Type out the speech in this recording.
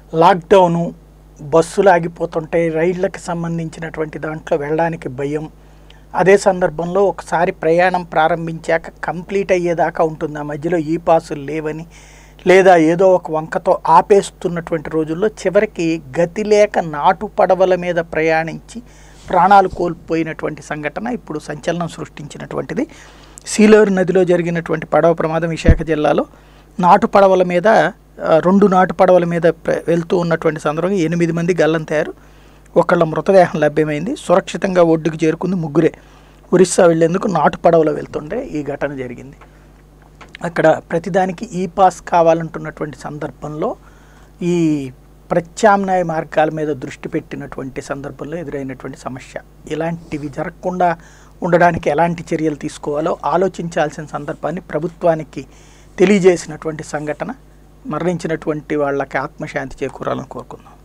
lockdown బస్సులు ఆగిపోతుంటాయి రైళ్లకు సంబంధించినటువంటి దాంట్లో వెళ్ళడానికి భయం అదే సందర్భంలో ఒకసారి ప్రయాణం ప్రారంభించాక కంప్లీట్ అయ్యేదాకా ఉంటుంది ఆ మధ్యలో ఈ పాసులు లేవని లేదా ఏదో ఒక వంకతో ఆపేస్తున్నటువంటి రోజుల్లో చివరికి గతి లేక నాటు పడవల మీద ప్రయాణించి ప్రాణాలు కోల్పోయినటువంటి సంఘటన ఇప్పుడు సంచలనం సృష్టించినటువంటిది సీలేరు నదిలో జరిగినటువంటి పడవ ప్రమాదం విశాఖ జిల్లాలో నాటు పడవల మీద ఆ, రెండు నాటు పడవల మీద ప్ర- వెళ్తూ ఉన్నటువంటి సందర్భంగా ఎనిమిది మంది గల్లంతయ్యారు ఒకళ్ళ మృతదేహం లభ్యమైంది సురక్షితంగా ఒడ్డుకు చేరుకుంది ముగ్గురే ఒరిస్సా వెళ్లేందుకు నాటు పడవలో వెళ్తుండే ఈ ఘటన జరిగింది అక్కడ ప్రతిదానికి ఈ పాస్ కావాలంటున్నటువంటి సందర్భంలో ఈ ప్రత్యామ్నాయ మార్గాల మీద దృష్టి పెట్టినటువంటి సందర్భంలో ఎదురైనటువంటి సమస్య ఇలాంటివి జరగకుండా ఉండడానికి ఎలాంటి చర్యలు తీసుకోవాలో ఆలోచించాల్సిన సందర్భాన్ని ప్రభుత్వానికి తెలియజేసినటువంటి సంఘటన మరణించినటువంటి వాళ్ళకి ఆత్మశాంతి చేకూరాలని కోరుకుందాం